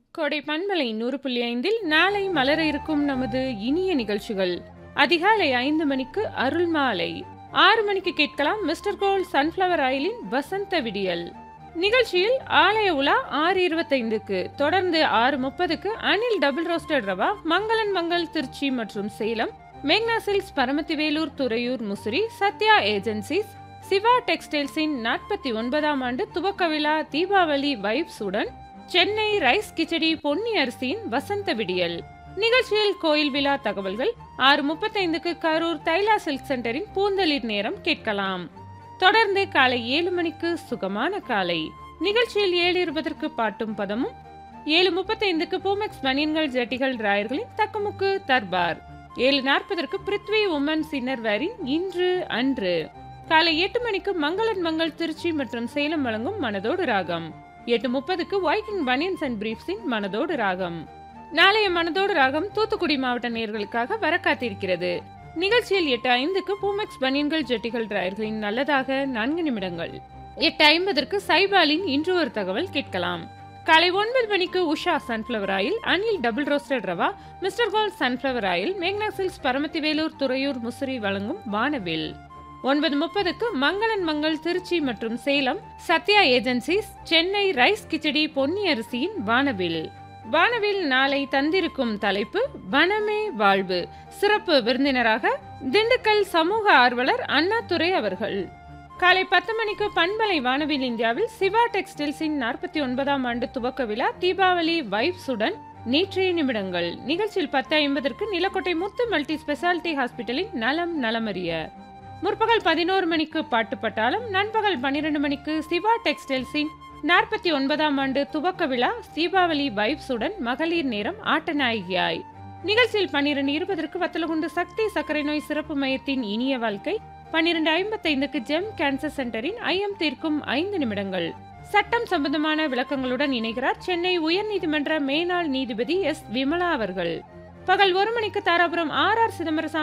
கோடை பண்பலை நூறு புள்ளி ஐந்தில் நாளை மலர இருக்கும் நமது இனிய நிகழ்ச்சிகள் அதிகாலை ஐந்து மணிக்கு அருள் மாலை ஆறு மணிக்கு கேட்கலாம் மிஸ்டர் கோல் சன்ஃப்ளவர் ஆயிலின் வசந்த விடியல் நிகழ்ச்சியில் ஆலய உலா ஆறு இருபத்தைந்துக்கு தொடர்ந்து ஆறு முப்பதுக்கு அனில் டபுள் ரோஸ்டட் ரவா மங்களன் மங்கள் திருச்சி மற்றும் சேலம் மேக்னா சில்க்ஸ் பரமத்திவேலூர் துறையூர் முசிறி சத்யா ஏஜென்சிஸ் சிவா டெக்ஸ்டைல்ஸின் நாற்பத்தி ஒன்பதாம் ஆண்டு துவக்க விழா தீபாவளி வைப்ஸ் உடன் சென்னை ரைஸ் கிச்சடி பொன்னி அரிசியின் வசந்த விடியல் நிகழ்ச்சியில் கோயில் விழா தகவல்கள் ஆறு முப்பத்தைந்துக்கு கரூர் தைலா சில்க் சென்டரின் பூந்தளிர் நேரம் கேட்கலாம் தொடர்ந்து காலை ஏழு மணிக்கு சுகமான காலை நிகழ்ச்சியில் ஏழு இருபதற்கு பாட்டும் பதமும் ஏழு முப்பத்தைந்துக்கு பூமெக்ஸ் பனியன்கள் ஜட்டிகள் ராயர்களின் தக்கமுக்கு தர்பார் ஏழு நாற்பதற்கு பிருத்வி உமன்ஸ் இன்னர்வேரின் இன்று அன்று காலை எட்டு மணிக்கு மங்களன் மங்கள் திருச்சி மற்றும் சேலம் வழங்கும் மனதோடு ராகம் எட்டு முப்பதுக்கு வைக்கிங் பனியன்ஸ் அண்ட் பிரீஃப்ஸின் மனதோடு ராகம் நாளைய மனதோடு ராகம் தூத்துக்குடி மாவட்ட நேர்களுக்காக வர காத்திருக்கிறது நிகழ்ச்சியில் எட்டு ஐந்துக்கு பூமெக்ஸ் பனியன்கள் ஜெட்டிகள் டிராயர்களின் நல்லதாக நான்கு நிமிடங்கள் எட்டு ஐம்பதற்கு சைபாலின் இன்று ஒரு தகவல் கேட்கலாம் காலை ஒன்பது மணிக்கு Usha sunflower oil Anil double roasted rava mister gold sunflower oil மேக்னா சில்க்ஸ் பரமத்திவேலூர் துறையூர் முசிறி வழங்கும் வானவில் ஒன்பது முப்பதுக்கு மங்களன் மங்கள் திருச்சி மற்றும் சேலம் சத்யா ஏஜென்சிஸ் சென்னை ரைஸ் கிச்சடி பொன்னி அரிசியின் வானவில் வானவில் நாளை தந்திருக்கும் தலைப்பு வனமே வாழ்வு சிறப்பு விருந்தினராக திண்டுக்கல் சமூக ஆர்வலர் அண்ணாதுரை அவர்கள் காலை பத்து மணிக்கு பண்பலை வானவில் இந்தியாவில் சிவா டெக்ஸ்டைல்ஸின் நாற்பத்தி ஒன்பதாம் ஆண்டு துவக்க விழா தீபாவளி வைப்ஸுடன் நேற்றைய நிமிடங்கள் நிகழ்ச்சியில் பத்து ஐம்பதற்கு நிலக்கோட்டை முத்து மல்டி ஸ்பெஷாலிட்டி ஹாஸ்பிட்டலின் நலம் நலமறிய முற்பகல் பதினோரு மணிக்கு பாட்டு பட்டாளம் நண்பகல் பன்னிரண்டு மணிக்கு சிவா டெக்ஸ்டைல்ஸின் நாற்பத்தி ஒன்பதாம் ஆண்டு துவக்க விழா தீபாவளி வைப்ஸுடன் மகளிர் நேரம் ஆட்டநாயகியாய் நிகழ்ச்சியில் பன்னிரண்டு இருபதற்கு வத்தலகுண்டு சக்தி சர்க்கரை நோய் சிறப்பு மையத்தின் இனிய வாழ்க்கை பன்னிரண்டு ஐம்பத்தைந்துக்கு ஜெம் கேன்சர் சென்டரின் ஐயம் தீர்க்கும் ஐந்து நிமிடங்கள் சட்டம் சம்பந்தமான விளக்கங்களுடன் இணைகிறார் சென்னை உயர்நீதிமன்ற மேனாள் நீதிபதி எஸ் விமலா அவர்கள் பகல் ஒரு மணிக்கு தாராபுரம் ஆர் ஆர் சிதம்பரசாமி